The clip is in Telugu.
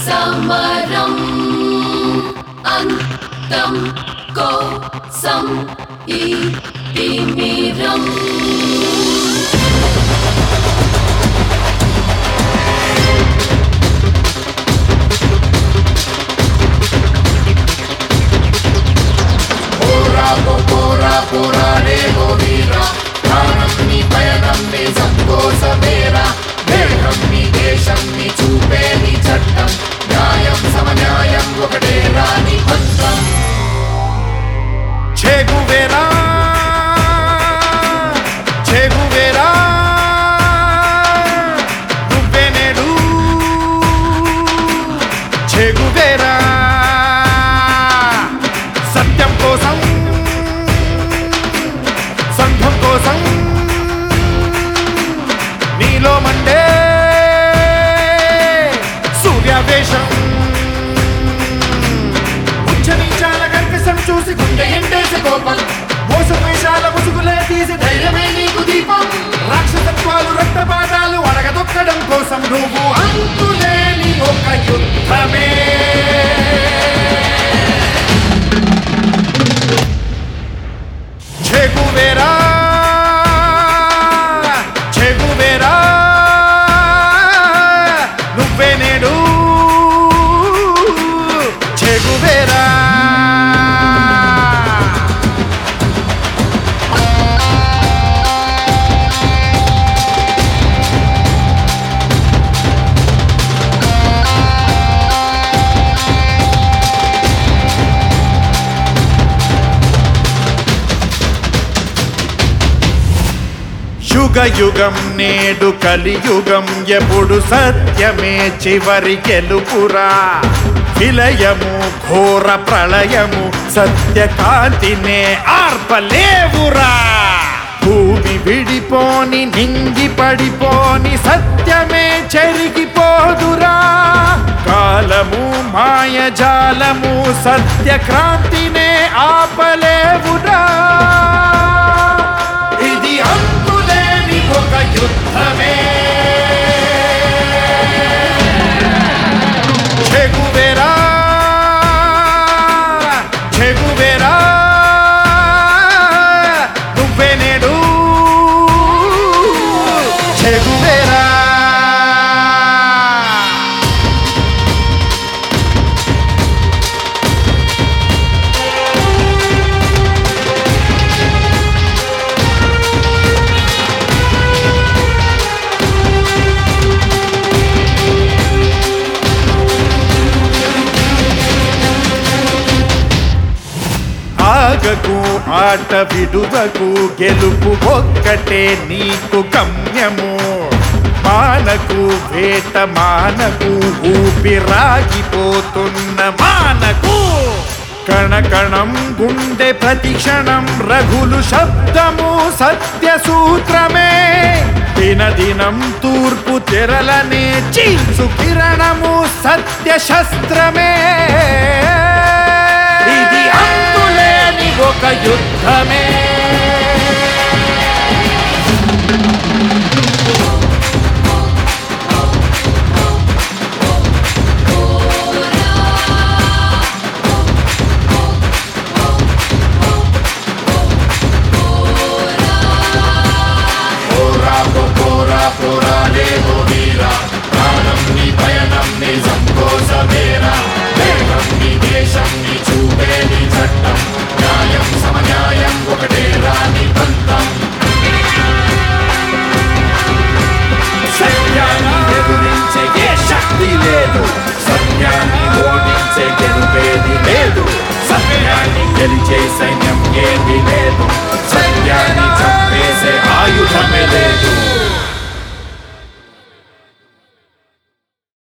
సమరం అంతం కోసం ఈ తిమిరం పోరాకు పోరా పోరాడే ఓ వీరా ప్రాణం నీ పయనం నీ సంకోసమేరా దేహం నీ దేశం నీ చూపే నీ చట్టం న్యాయం సమన్యాయం ఒకటే రాని పంతం చెగువేరా చెగువేరా నువ్వే నేడు చెగువేరా సత్యం కోసం సంఘం కోసం నీలో మండే సూర్యావేశం ఉచ్చనీచాల కర్కశం చూసి గుండె ఎండేసి కోపం మోసపేషాల ముసుగులే తీసి ధైర్యమే నీకు దీపం రాక్షసత్వాలు రక్తపాతాలు అడగదొక్కడం కోసం నువ్వు అంతులేని ఒక యుద్ధమే చెగువేరా చెగువేరా నువ్వే నేడు చెగువేరా యుగ యుగం నేడు కలియుగం ఎప్పుడు సత్యమే చివరి గెలుపురా విలయము ఘోర ప్రళయము సత్యకాంతినే ఆర్పలేవురా భూమి విడిపోని నింగి పడిపోని సత్యమే చెరిగిపోదురా కాలము మాయజాలము సత్యక్రాంతినే ఆపలేవురా ఇది అంతులేని ఒక యుద్ధమే చెగువేరా చెగువేరా నువ్వే నేడు చెగువేరా ఆగకు ఆట విడువకు గెలుపు ఒక్కటే నీకు గమ్యము మానకు వేట మానకు ఊపిరాగిపోతున్న మానకు కణకణం గుండె ప్రతిక్షణం రఘులు శబ్దము సత్య సూత్రమే దినదినం తూర్పు తెరలనే చీల్చు కిరణము సత్య శస్త్రమే ఇది అంతులేని ఒక యుద్ధమే పోరాకు పోరా పోరాడే ఓ వీరా ప్రాణం నీ పయనం నీ సంకోసమేరా దేహం నీ దేశం నీ చూపే నీ చట్టం న్యాయం సమన్యాయం ఒకటే రాని పంతం సత్యాన్ని ఎదురించే ఏ శక్తి లేదు సత్యాన్ని ఓడించే గెలుపేది లేదు సత్యాన్ని గెలిచే సైన్యం ఏది లేదు సత్యాన్ని చంపేసే ఆయుధమే లేదు